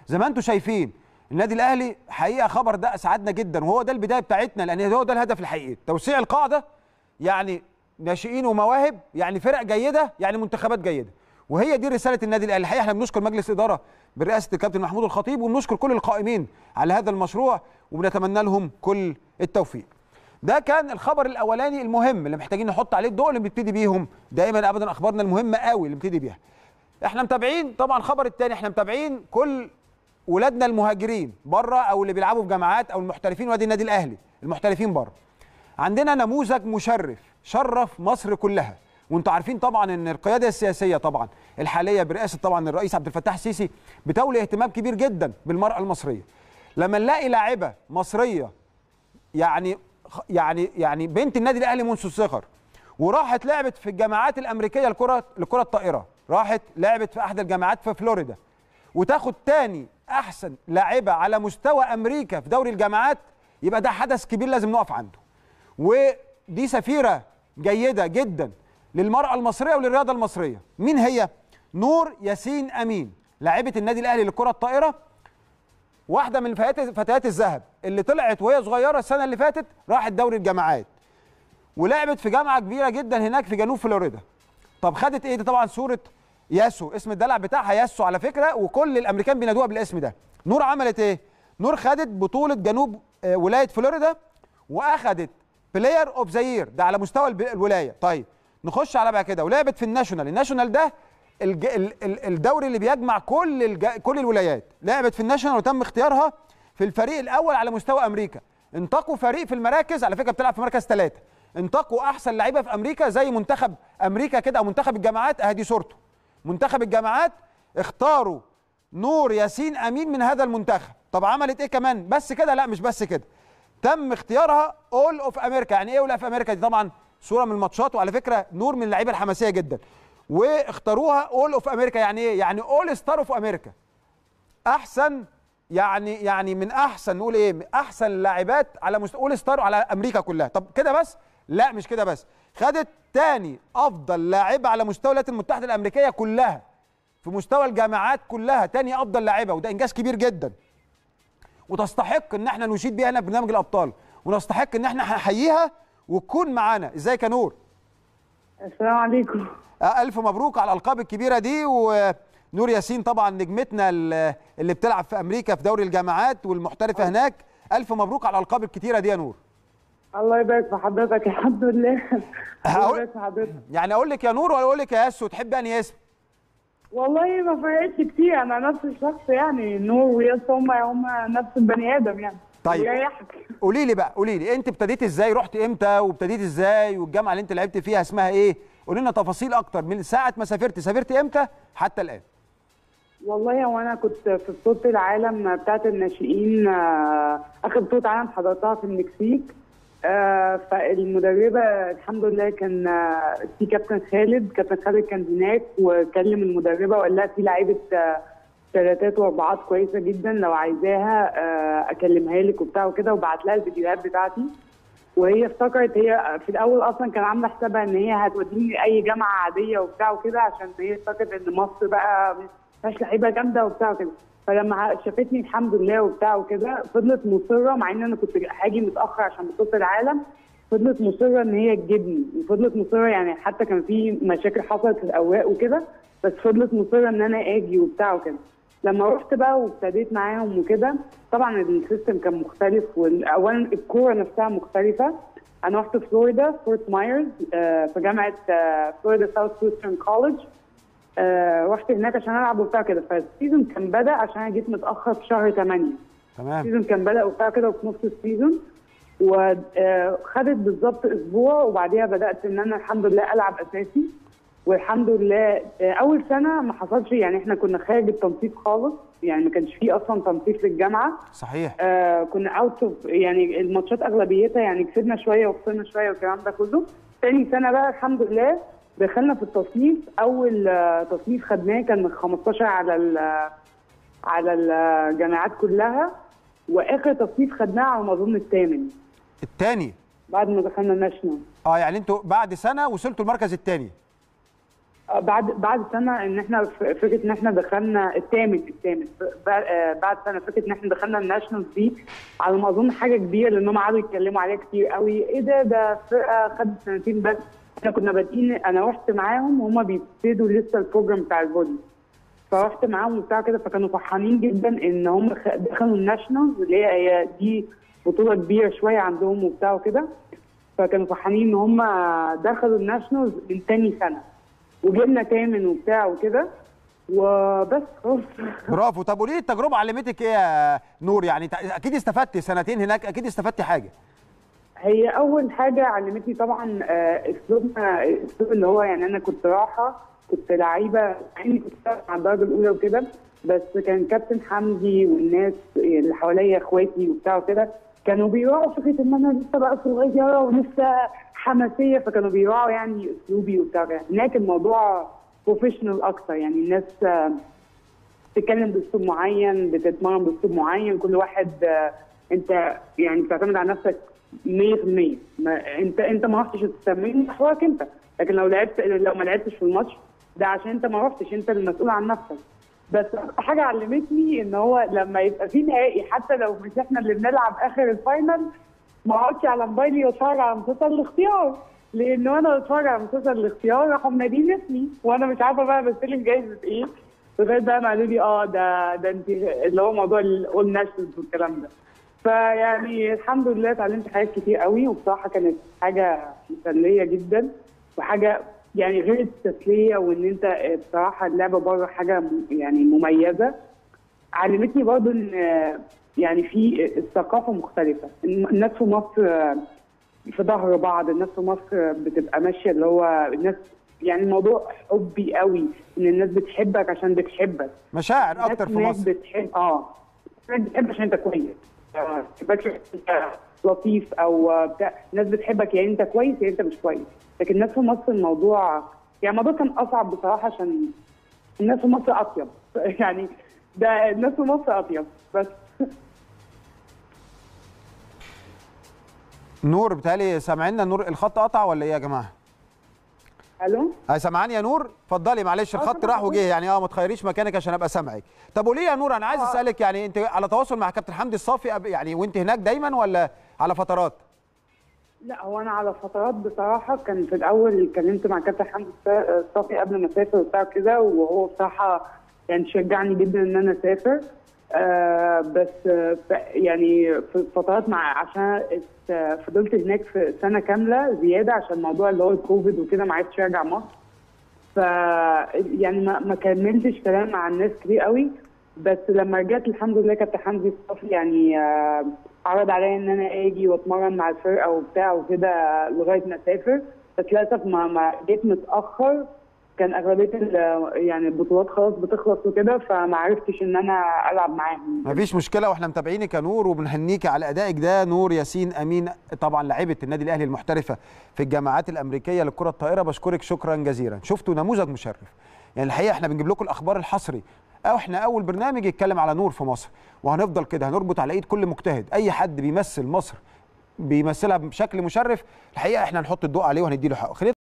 زي ما انتم شايفين النادي الاهلي حقيقه خبر ده اسعدنا جدا وهو ده البدايه بتاعتنا لان هو ده الهدف الحقيقي توسيع القاعده يعني ناشئين ومواهب يعني فرق جيده يعني منتخبات جيده وهي دي رساله النادي الاهلي الحقيقه احنا بنشكر مجلس اداره برئاسه الكابتن محمود الخطيب وبنشكر كل القائمين على هذا المشروع وبنتمنى لهم كل التوفيق ده كان الخبر الاولاني المهم اللي محتاجين نحط عليه الضوء اللي بنبتدي بيهم دائما ابدا اخبارنا المهمه قوي اللي بنبتدي بيها احنا متابعين طبعا الخبر الثاني احنا متابعين كل ولادنا المهاجرين بره او اللي بيلعبوا في جامعات او المحترفين وادي النادي الاهلي المحترفين بره عندنا نموذج مشرف شرف مصر كلها وانتم عارفين طبعا ان القياده السياسيه طبعا الحاليه برئاسه طبعا الرئيس عبد الفتاح السيسي بتولي اهتمام كبير جدا بالمراه المصريه لما نلاقي لاعبه مصريه يعني يعني يعني بنت النادي الاهلي منذ الصغر وراحت لعبت في الجامعات الامريكيه لكره لكره الطائره راحت لعبت في احدى الجامعات في فلوريدا وتاخد تاني احسن لاعبه على مستوى امريكا في دوري الجامعات يبقى ده حدث كبير لازم نقف عنده ودي سفيره جيده جدا للمراه المصريه وللرياضه المصريه مين هي نور ياسين امين لاعبه النادي الاهلي لكره الطائره واحده من فتيات الذهب اللي طلعت وهي صغيره السنه اللي فاتت راحت دوري الجامعات ولعبت في جامعه كبيره جدا هناك في جنوب فلوريدا طب خدت ايه دي طبعا صوره ياسو اسم الدلع بتاعها ياسو على فكره وكل الامريكان بينادوها بالاسم ده نور عملت ايه نور خدت بطوله جنوب آه ولايه فلوريدا واخدت بلاير اوف ذا يير ده على مستوى الولايه طيب نخش على بقى كده ولعبت في الناشونال الناشونال ده الج... ال... ال... الدوري اللي بيجمع كل الج... كل الولايات لعبت في الناشونال وتم اختيارها في الفريق الاول على مستوى امريكا انتقوا فريق في المراكز على فكره بتلعب في مركز ثلاثه انتقوا احسن لعيبه في امريكا زي منتخب امريكا كده او منتخب الجامعات اهدي صورته منتخب الجامعات اختاروا نور ياسين امين من هذا المنتخب طب عملت ايه كمان بس كده لا مش بس كده تم اختيارها اول اوف امريكا يعني ايه اول اوف امريكا دي طبعا صوره من الماتشات وعلى فكره نور من اللعيبه الحماسيه جدا واختاروها اول اوف امريكا يعني ايه يعني اول ستار اوف امريكا احسن يعني يعني من احسن نقول ايه احسن اللاعبات على مستوى اول ستار على امريكا كلها طب كده بس لا مش كده بس خدت تاني افضل لاعبه على مستوى الولايات المتحده الامريكيه كلها في مستوى الجامعات كلها تاني افضل لاعبه وده انجاز كبير جدا وتستحق ان احنا نشيد بيها هنا في برنامج الابطال ونستحق ان احنا نحييها وتكون معانا ازيك يا نور السلام عليكم الف مبروك على الالقاب الكبيره دي ونور ياسين طبعا نجمتنا اللي بتلعب في امريكا في دوري الجامعات والمحترفه هناك الف مبروك على الالقاب الكتيره دي يا نور الله يبارك في حضرتك الحمد لله هقول يعني اقول لك يا نور ولا اقول لك يا ياسو تحب انهي اسم والله ما فرقتش كتير انا نفس الشخص يعني نور وياس هم هم نفس البني ادم يعني طيب قولي لي بقى قولي لي انت ابتديت ازاي رحت امتى وابتديت ازاي والجامعه اللي انت لعبت فيها اسمها ايه قولي لنا تفاصيل اكتر من ساعه ما سافرت سافرت امتى حتى الان والله هو انا كنت في بطوله العالم بتاعه الناشئين اخر بطوله عالم حضرتها في المكسيك آه فالمدربه الحمد لله كان آه في كابتن خالد كابتن خالد كان هناك وكلم المدربه وقال لها في لعيبه آه ثلاثات واربعات كويسه جدا لو عايزاها اكلمها لك وبتاع وكده وبعت لها الفيديوهات بتاعتي وهي افتكرت هي في الاول اصلا كان عامله حسابها ان هي هتوديني اي جامعه عاديه وبتاع وكده عشان هي افتكرت ان مصر بقى فيهاش لعيبه جامده وبتاع وكده فلما شافتني الحمد لله وبتاع وكده فضلت مصره مع ان انا كنت هاجي متاخر عشان بطوله العالم فضلت مصره ان هي تجيبني وفضلت مصره يعني حتى كان في مشاكل حصلت في الاوراق وكده بس فضلت مصره ان انا اجي وبتاع وكده لما رحت بقى وابتديت معاهم وكده طبعا السيستم كان مختلف اولا الكوره نفسها مختلفه انا رحت فلوريدا فورت مايرز آه في جامعه آه فلوريدا ساوث ويسترن كولج آه رحت هناك عشان العب وبتاع كده فالسيزون كان بدا عشان انا جيت متاخر في شهر 8 تمام السيزون كان بدا وبتاع كده وفي نص السيزون وخدت بالظبط اسبوع وبعديها بدات ان انا الحمد لله العب اساسي والحمد لله اول سنه ما حصلش يعني احنا كنا خارج التنسيق خالص يعني ما كانش فيه اصلا تنسيق للجامعه صحيح آه كنا اوت اوف يعني الماتشات اغلبيتها يعني كسبنا شويه وخسرنا شويه والكلام ده كله تاني سنه بقى الحمد لله دخلنا في التصنيف اول آه تصنيف خدناه كان من 15 على على الجامعات كلها واخر تصنيف خدناه على ما اظن الثامن الثاني بعد ما دخلنا الناشونال اه يعني انتوا بعد سنه وصلتوا المركز الثاني بعد بعد سنه ان احنا ف- فكره ان احنا دخلنا الثامن الثامن ب- آه، بعد سنه فكره ان احنا دخلنا الناشونالز دي على ما اظن حاجه كبيره لانهم قعدوا يتكلموا عليها كتير قوي ايه ده ده فرقه خدت سنتين بس احنا كنا بادئين انا رحت معاهم وهم بيبتدوا لسه البروجرام بتاع الفولي فرحت معاهم وبتاع كده فكانوا فرحانين جدا ان هم خ- دخلوا الناشونالز اللي هي هي دي بطوله كبيره شويه عندهم وبتاع وكده فكانوا فرحانين ان هم دخلوا الناشونالز من تاني سنه وجبنا تامن وبتاع وكده وبس خلاص برافو طب قولي لي التجربه علمتك ايه يا نور يعني تع- اكيد استفدتي سنتين هناك اكيد استفدتي حاجه هي اول حاجه علمتني طبعا آه، اسلوبنا اسلوب اللي هو يعني انا كنت رايحه كنت لعيبه يعني كنت بلعب على الدرجه الاولى وكده بس كان كابتن حمدي والناس اللي حواليا اخواتي وبتاع وكده كانوا بيراعوا فكره ان انا لسه بقى صغيره ولسه حماسيه فكانوا بيراعوا يعني اسلوبي وبتاع كده. هناك الموضوع بروفيشنال اكتر يعني الناس آه، بتتكلم باسلوب معين بتتمرن باسلوب معين كل واحد آه، انت يعني بتعتمد على نفسك 100% ما انت انت ما رحتش التمرين ده حوارك انت لكن لو لعبت لو ما لعبتش في الماتش ده عشان انت ما رحتش انت المسؤول عن نفسك بس أكتر حاجه علمتني ان هو لما يبقى في نهائي حتى لو مش احنا اللي بنلعب اخر الفاينل ما اقعدش على موبايلي واتفرج على مسلسل الاختيار لان وانا بتفرج على مسلسل الاختيار راحوا منادين اسمي وانا مش عارفه بقى بستلم جايزه ايه لغايه بقى ما قالوا لي اه ده ده انت اللي هو موضوع الاول ناشونالز والكلام ده فيعني الحمد لله اتعلمت حاجات كتير قوي وبصراحه كانت حاجه مسليه جدا وحاجه يعني غير التسليه وان انت بصراحه اللعبه بره حاجه م- يعني مميزه علمتني برضو ان يعني في الثقافه مختلفه الناس في مصر في ظهر بعض الناس في مصر بتبقى ماشيه اللي هو الناس يعني الموضوع حبي قوي ان الناس بتحبك عشان بتحبك مشاعر اكتر في ناس مصر بتحب اه ناس بتحب عشان انت كويس آه، ما بتحبكش عشان انت لطيف او آه، بتاع ناس بتحبك يعني انت كويس يعني انت مش كويس لكن الناس في مصر الموضوع يعني الموضوع كان اصعب بصراحه عشان الناس في مصر اطيب يعني ده الناس في مصر اطيب بس نور بتهيألي سامعيننا نور الخط قطع ولا ايه يا جماعه الو اه سامعاني يا نور اتفضلي معلش الخط سامعك. راح وجه يعني اه ما تخيريش مكانك عشان ابقى سامعك طب قولي لي يا نور انا عايز اسالك يعني انت على تواصل مع كابتن حمدي الصافي أب- يعني وانت هناك دايما ولا على فترات لا هو انا على فترات بصراحه كان في الاول اتكلمت مع كابتن حمدي الصا- الصافي قبل ما اسافر وبتاع كده وهو بصراحه يعني شجعني جدا ان انا اسافر آه بس آه ف- يعني في فترات مع عشان ات- فضلت هناك في سنه كامله زياده عشان موضوع اللي هو الكوفيد وكده ما عرفتش ارجع مصر ف يعني ما, ما كملتش كلام مع الناس كتير قوي بس لما رجعت الحمد لله كابتن حمدي الصافي يعني آه، عرض عليا ان انا اجي واتمرن مع الفرقه وبتاع وكده لغايه ما اسافر بس للاسف ما, ما جيت متاخر كان اغلبيه ال- يعني البطولات خلاص بتخلص وكده فما عرفتش ان انا العب معاهم مفيش مشكله واحنا متابعينك يا نور وبنهنيك على ادائك ده نور ياسين امين طبعا لاعيبه النادي الاهلي المحترفه في الجامعات الامريكيه للكره الطائره بشكرك شكرا جزيلا شفتوا نموذج مشرف يعني الحقيقه احنا بنجيب لكم الاخبار الحصري او احنا اول برنامج يتكلم على نور في مصر وهنفضل كده هنربط على ايد كل مجتهد اي حد بيمثل مصر بيمثلها بشكل مشرف الحقيقه احنا هنحط الضوء عليه وهندي له حقه خلينا